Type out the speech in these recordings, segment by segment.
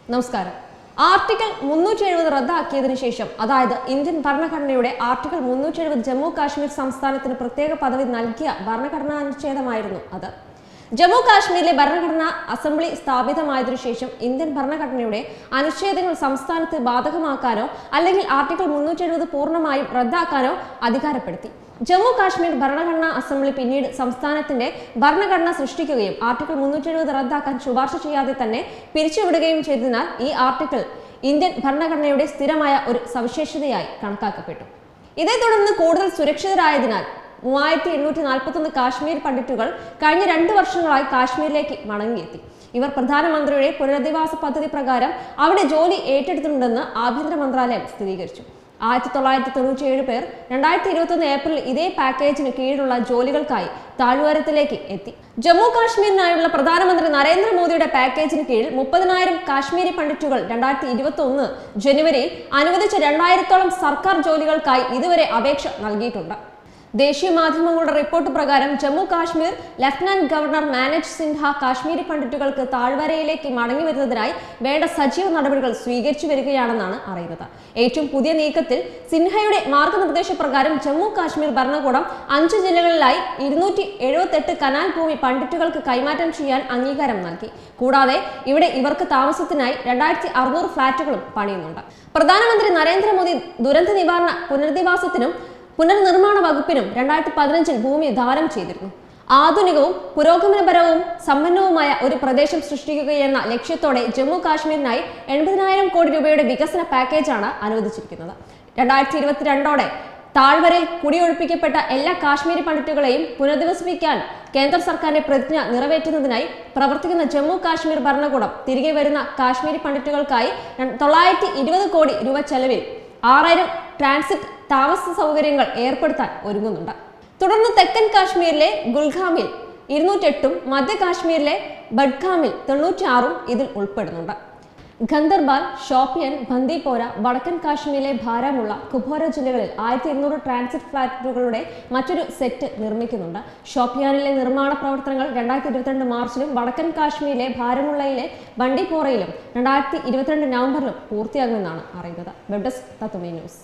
നമസ്കാരം ആർട്ടിക്കിൾ മുന്നൂറ്റി എഴുപത് റദ്ദാക്കിയതിനു ശേഷം അതായത് ഇന്ത്യൻ ഭരണഘടനയുടെ ആർട്ടിക്കിൾ മുന്നൂറ്റി എഴുപത് ജമ്മു കാശ്മീർ സംസ്ഥാനത്തിന് പ്രത്യേക പദവി നൽകിയ ഭരണഘടനാ അനുച്ഛേദമായിരുന്നു അത് ജമ്മു കാശ്മീരിലെ ഭരണഘടനാ അസംബ്ലി സ്ഥാപിതമായതിനു ശേഷം ഇന്ത്യൻ ഭരണഘടനയുടെ അനുച്ഛേദങ്ങൾ സംസ്ഥാനത്ത് ബാധകമാക്കാനോ അല്ലെങ്കിൽ ആർട്ടിക്കിൾ മുന്നൂറ്റി എഴുപത് പൂർണ്ണമായും റദ്ദാക്കാനോ അധികാരപ്പെടുത്തി ജമ്മു കാശ്മീർ ഭരണഘടനാ അസംബ്ലി പിന്നീട് സംസ്ഥാനത്തിന്റെ ഭരണഘടന സൃഷ്ടിക്കുകയും ആർട്ടിക്കിൾ മുന്നൂറ്റി എഴുപത് റദ്ദാക്കാൻ ശുപാർശ ചെയ്യാതെ തന്നെ പിരിച്ചുവിടുകയും ചെയ്തതിനാൽ ഈ ആർട്ടിക്കിൾ ഇന്ത്യൻ ഭരണഘടനയുടെ സ്ഥിരമായ ഒരു സവിശേഷതയായി കണക്കാക്കപ്പെട്ടു ഇതേ തുടർന്ന് കൂടുതൽ സുരക്ഷിതരായതിനാൽ മൂവായിരത്തി എണ്ണൂറ്റി നാൽപ്പത്തൊന്ന് കാശ്മീർ പണ്ഡിറ്റുകൾ കഴിഞ്ഞ രണ്ട് വർഷങ്ങളായി കാശ്മീരിലേക്ക് മടങ്ങിയെത്തി ഇവർ പ്രധാനമന്ത്രിയുടെ പുനരധിവാസ പദ്ധതി പ്രകാരം അവിടെ ജോലി ഏറ്റെടുത്തിട്ടുണ്ടെന്ന് ആഭ്യന്തര മന്ത്രാലയം സ്ഥിരീകരിച്ചു ആയിരത്തി തൊള്ളായിരത്തി തൊണ്ണൂറ്റി ഏഴ് പേർ രണ്ടായിരത്തി ഇരുപത്തൊന്ന് ഏപ്രിൽ ഇതേ പാക്കേജിന് കീഴിലുള്ള ജോലികൾക്കായി താഴ്വാരത്തിലേക്ക് എത്തി ജമ്മു കാശ്മീരിനായുള്ള പ്രധാനമന്ത്രി നരേന്ദ്രമോദിയുടെ പാക്കേജിന് കീഴിൽ മുപ്പതിനായിരം കാശ്മീരി പണ്ഡിറ്റുകൾ രണ്ടായിരത്തി ഇരുപത്തി ഒന്ന് ജനുവരിയിൽ അനുവദിച്ച രണ്ടായിരത്തോളം സർക്കാർ ജോലികൾക്കായി ഇതുവരെ അപേക്ഷ നൽകിയിട്ടുണ്ട് ദേശീയ മാധ്യമങ്ങളുടെ റിപ്പോർട്ട് പ്രകാരം ജമ്മു കാശ്മീർ ലഫ്റ്റനന്റ് ഗവർണർ മാനേജ് സിൻഹ കാശ്മീരി പണ്ഡിറ്റുകൾക്ക് താഴ്വരയിലേക്ക് മടങ്ങി വരുന്നതിനായി വേണ്ട സജീവ നടപടികൾ സ്വീകരിച്ചു വരികയാണെന്നാണ് അറിയുന്നത് ഏറ്റവും പുതിയ നീക്കത്തിൽ സിൻഹയുടെ മാർഗനിർദ്ദേശപ്രകാരം ജമ്മു കാശ്മീർ ഭരണകൂടം അഞ്ച് ജില്ലകളിലായി ഇരുന്നൂറ്റി എഴുപത്തെട്ട് കനാൽ ഭൂമി പണ്ഡിറ്റുകൾക്ക് കൈമാറ്റം ചെയ്യാൻ അംഗീകാരം നൽകി കൂടാതെ ഇവിടെ ഇവർക്ക് താമസത്തിനായി രണ്ടായിരത്തി അറുന്നൂറ് ഫ്ളാറ്റുകളും പണിയുന്നുണ്ട് പ്രധാനമന്ത്രി നരേന്ദ്രമോദി ദുരന്ത നിവാരണ പുനരധിവാസത്തിനും പുനർനിർമ്മാണ വകുപ്പിനും രണ്ടായിരത്തി പതിനഞ്ചിൽ ഭൂമി ദാനം ചെയ്തിരുന്നു ആധുനികവും പുരോഗമനപരവും സമ്പന്നവുമായ ഒരു പ്രദേശം സൃഷ്ടിക്കുകയെന്ന ലക്ഷ്യത്തോടെ ജമ്മു കാശ്മീരിനായി എൺപതിനായിരം കോടി രൂപയുടെ വികസന പാക്കേജാണ് അനുവദിച്ചിരിക്കുന്നത് രണ്ടായിരത്തി ഇരുപത്തിരണ്ടോടെ താഴ്വരയിൽ കുടിയൊഴിപ്പിക്കപ്പെട്ട എല്ലാ കാശ്മീരി പണ്ഡിറ്റുകളെയും പുനരധിവസിപ്പിക്കാൻ കേന്ദ്ര സർക്കാരിന്റെ പ്രതിജ്ഞ നിറവേറ്റുന്നതിനായി പ്രവർത്തിക്കുന്ന ജമ്മു കാശ്മീർ ഭരണകൂടം തിരികെ വരുന്ന കാശ്മീരി പണ്ഡിറ്റുകൾക്കായി തൊള്ളായിരത്തി ഇരുപത് കോടി രൂപ ചെലവിൽ ആറായിരം ട്രാൻസിറ്റ് താമസ സൗകര്യങ്ങൾ ഏർപ്പെടുത്താൻ ഒരുങ്ങുന്നുണ്ട് തുടർന്ന് തെക്കൻ കാശ്മീരിലെ ഗുൽഗാമിൽ ഇരുന്നൂറ്റെട്ടും മധ്യ കാശ്മീരിലെ ബഡ്ഗാമിൽ തൊണ്ണൂറ്റിയാറും ഇതിൽ ഉൾപ്പെടുന്നുണ്ട് ഗന്ദർബാൽ ഷോപ്പിയൻ ബന്ദിപ്പോര വടക്കൻ കാശ്മീരിലെ ഭാരമുള്ള കുപ്വാര ജില്ലകളിൽ ആയിരത്തി ഇരുന്നൂറ് ട്രാൻസിറ്റ് ഫ്ലാറ്റുകളുടെ മറ്റൊരു സെറ്റ് നിർമ്മിക്കുന്നുണ്ട് ഷോപ്പിയാനിലെ നിർമ്മാണ പ്രവർത്തനങ്ങൾ രണ്ടായിരത്തി ഇരുപത്തിരണ്ട് മാർച്ചിലും വടക്കൻ കാശ്മീരിലെ ഭാരമുള്ളയിലെ ബണ്ടിപ്പോറയിലും രണ്ടായിരത്തി ഇരുപത്തിരണ്ട് നവംബറിലും പൂർത്തിയാകുമെന്നാണ് അറിയുന്നത് web desk Tatwamayi news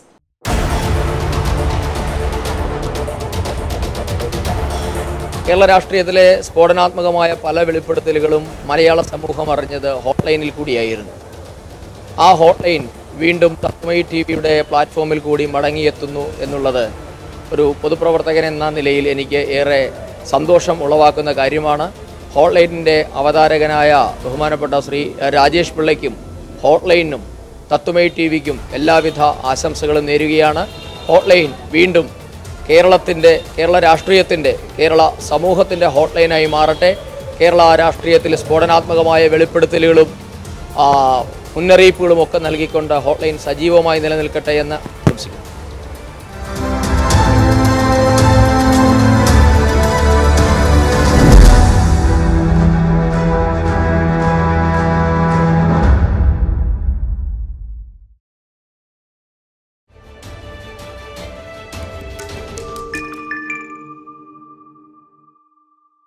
Kerala രാഷ്ട്രീയത്തിലെ സ്ഫോടനാത്മകമായ പല വെളിപ്പെടുത്തലുകളും മലയാള സമൂഹം അറിഞ്ഞത് ഹോട്ട്ലൈനിൽ കൂടിയായിരുന്നു ആ ഹോട്ട്ലൈൻ വീണ്ടും തത്മയി ടി വിയുടെ പ്ലാറ്റ്ഫോമിൽ കൂടി മടങ്ങിയെത്തുന്നു എന്നുള്ളത് ഒരു പൊതുപ്രവർത്തകൻ എന്ന നിലയിൽ എനിക്ക് ഏറെ സന്തോഷം ഉളവാക്കുന്ന കാര്യമാണ് ഹോട്ട്ലൈനിൻ്റെ അവതാരകനായ ബഹുമാനപ്പെട്ട ശ്രീ രാജേഷ് പിള്ളയ്ക്കും ഹോട്ട്ലൈനും തത്വമൈ ടി വിക്കും എല്ലാവിധ ആശംസകളും നേരുകയാണ് ഹോട്ട്ലൈൻ വീണ്ടും കേരളത്തിൻ്റെ കേരള രാഷ്ട്രീയത്തിൻ്റെ കേരള സമൂഹത്തിൻ്റെ ഹോട്ട്ലൈനായി മാറട്ടെ കേരള രാഷ്ട്രീയത്തിൽ സ്ഫോടനാത്മകമായ വെളിപ്പെടുത്തലുകളും ആ, മുന്നറിയിപ്പുകളും ഒക്കെ നൽകിക്കൊണ്ട് ഹോട്ട്ലൈൻ സജീവമായി നിലനിൽക്കട്ടെ എന്ന് ആശംസിക്കുന്നു